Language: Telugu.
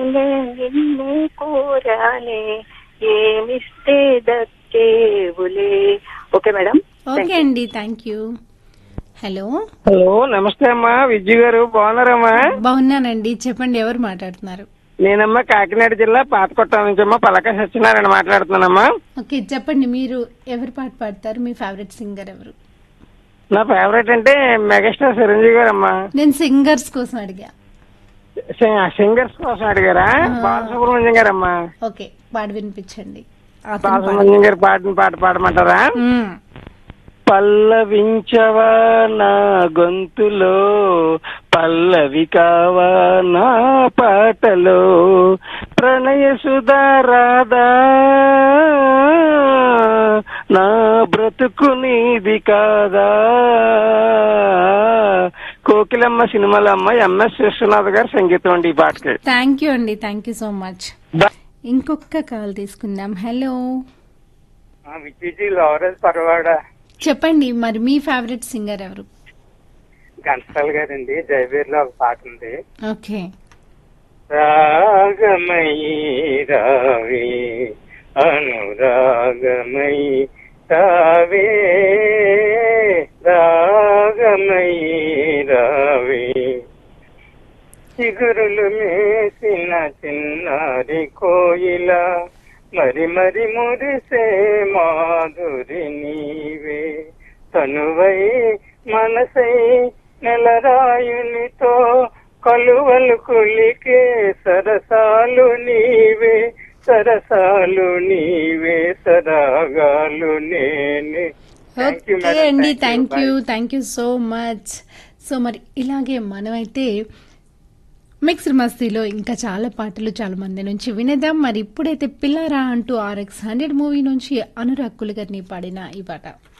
నిన్నే నిన్నే కోరానే ఏమిస్తే దక్కేవులే ఓకే మేడం ఓకే అండి థ్యాంక్ యూ హలో హలో నమస్తే అమ్మా విద్యు గారు బాగున్నారమ్మా బాగున్నానండి చెప్పండి ఎవరు మాట్లాడుతున్నారు నేనమ్మా కాకినాడ జిల్లా పాతకొట్ట నుంచి అమ్మా పలక సత్యనారాయణ మాట్లాడుతున్నానమ్మా ఓకే చెప్పండి మీరు ఎవరు పాట పాడతారు మీ ఫేవరెట్ సింగర్ ఎవరు నా ఫేవరెట్ అంటే మెగాస్టార్ చిరంజీవి గారు అమ్మా నేను సింగర్స్ కోసం అడిగా సింగర్స్ కోసం అడిగారా బాలసుబ్రహ్మణ్యం గారు అమ్మా ఓకే పాడి వినిపించండి అతను పాడ- బాలసుబ్రహ్మణ్యం గారు పాడిన పాట పాడమంటారా మ్మ్. పల్లవించవా నా గొంతులో పల్లవి కావా నా పాటలో ప్రణయ సుధా రాధా నా బ్రతుకు నీది కాదా కోకిలమ్మ సినిమాలమ్మ ఎంఎస్ విశ్వనాథ్ గారు సంగీతం అండి ఈ పాటకి థ్యాంక్ యూ అండి థ్యాంక్ యూ సో మచ్ బా- ఇంకొక కాల్ తీసుకుందాం హలో విజయజీ లారెన్స్ పర్వాడ చెప్పండి మరి మీ ఫేవరెట్ సింగర్ ఎవరు ఘంటసాల గారండి జయవీర్లో ఒక పాట ఉంది ఓకే రాగమయీ రావే అనురాగమయీ రావే రాగమయీ రావే చిగురులు మేసిన చిన్నారి కోయిల మరి మరి మురిసే మాధురి నీవే తనువై మనసై నెలరాయునితో కలువలు కులికే సరసాలు నీవే సరసాలు నీవే సరాగాలు నేనే Thank you, ఓకే madam. అండి Thank you. Thank you Bye. Thank you so much so మరి ఇలాగే మనమైతే మిక్స్డ్ మస్తీలో ఇంకా చాలా పాటలు చాలా మంది నుంచి వినేద్దాం మరి ఇప్పుడైతే పిల్లారా అంటూ ఆర్ఎక్స్ హండ్రెడ్ మూవీ నుంచి అనురాగ్ కులకర్ని పాడిన ఈ పాట